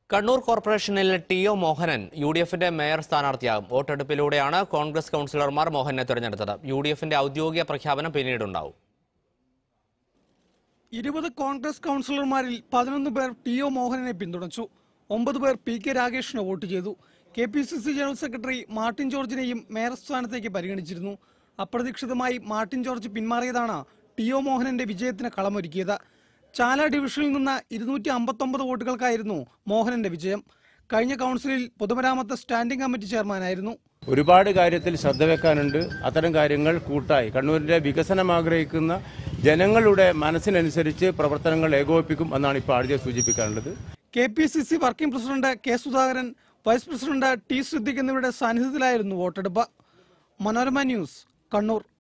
കണ്ണൂർ കോർപ്പറേഷനിൽ T O Mohanan U D എഫിന്റെ mayor സ്ഥാനാർത്ഥിയാകും വോട്ടെടുപ്പിലൂടെയാണ് കോൺഗ്രസ് കൗൺസിലർമാർ മോഹനെ തെരഞ്ഞെടുത്തത് യു ഡി എഫിന്റെ ഔദ്യോഗിക പ്രഖ്യാപനം പിന്നീടുണ്ടാവും ഇരുപത് കോൺഗ്രസ് കൗൺസിലർമാരിൽ പതിനൊന്ന് പേർ ടി ഒ മോഹനനെ പിന്തുണച്ചു ഒമ്പത് പേർ പി കെ രാഗേഷിന് വോട്ട് ചെയ്തു K P C C general secretary Martin ജോർജിനെയും മേയർ സ്ഥാനത്തേക്ക് പരിഗണിച്ചിരുന്നു അപ്രതീക്ഷിതമായി മാർട്ടിൻ ജോർജ് പിന്മാറിയതാണ് ടി ഒ മോഹനന്റെ വിജയത്തിന് കളമൊരുക്കിയത് ചാല ഡിവിഷനിൽ നിന്ന് ഇരുന്നൂറ്റി അമ്പത്തൊമ്പത് വോട്ടുകൾക്കായിരുന്നു മോഹനന്റെ വിജയം കഴിഞ്ഞ കൗൺസിലിൽ പൊതുമരാമത്ത് സ്റ്റാൻഡിംഗ് കമ്മിറ്റി ചെയർമാനായിരുന്നു ഒരുപാട് കാര്യത്തിൽ ശ്രദ്ധ വെക്കാനുണ്ട് അത്തരം കാര്യങ്ങൾ കൂട്ടായി കണ്ണൂരിന്റെ വികസനം ആഗ്രഹിക്കുന്ന ജനങ്ങളുടെ മനസ്സിനനുസരിച്ച് പ്രവർത്തനങ്ങൾ ഏകോപിപ്പിക്കും എന്നാണ് ഇപ്പോൾ ആദ്യം സൂചിപ്പിക്കാനുള്ളത് K P C C working president K Sudhakaran vice president T Siddique എന്നിവരുടെ സാന്നിധ്യത്തിലായിരുന്നു വോട്ടെടുപ്പ് മനോരമ ന്യൂസ് കണ്ണൂർ